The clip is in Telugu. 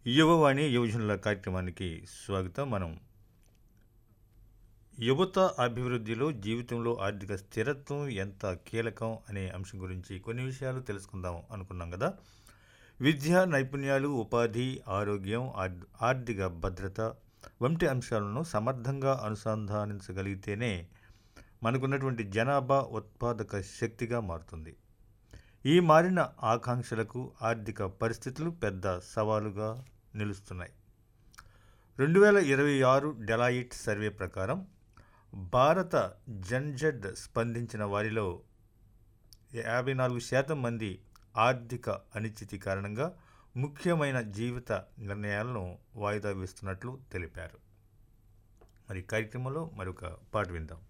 యువవాణి యువజనుల కార్యక్రమానికి స్వాగతం మనం యువత అభివృద్ధిలో జీవితంలో ఆర్థిక స్థిరత్వం ఎంత కీలకం అనే అంశం గురించి కొన్ని విషయాలు తెలుసుకుందాం అనుకున్నాం కదా విద్య నైపుణ్యాలు ఉపాధి ఆరోగ్యం ఆర్- ఆర్థిక భద్రత వంటి అంశాలను సమర్థంగా అనుసంధానించగలిగితేనే మనకున్నటువంటి జనాభా ఉత్పాదక శక్తిగా మారుతుంది ఈ మారిన ఆకాంక్షలకు ఆర్థిక పరిస్థితులు పెద్ద సవాలుగా నిలుస్తున్నాయి రెండు వేల ఇరవై ఆరు డెలాయిట్ సర్వే ప్రకారం భారత జన్జెడ్ స్పందించిన వారిలో యాభై నాలుగు శాతం మంది ఆర్థిక అనిశ్చితి కారణంగా ముఖ్యమైన జీవిత నిర్ణయాలను వాయిదా వేస్తున్నట్లు తెలిపారు మరి కార్యక్రమంలో మరొక పాట విందాం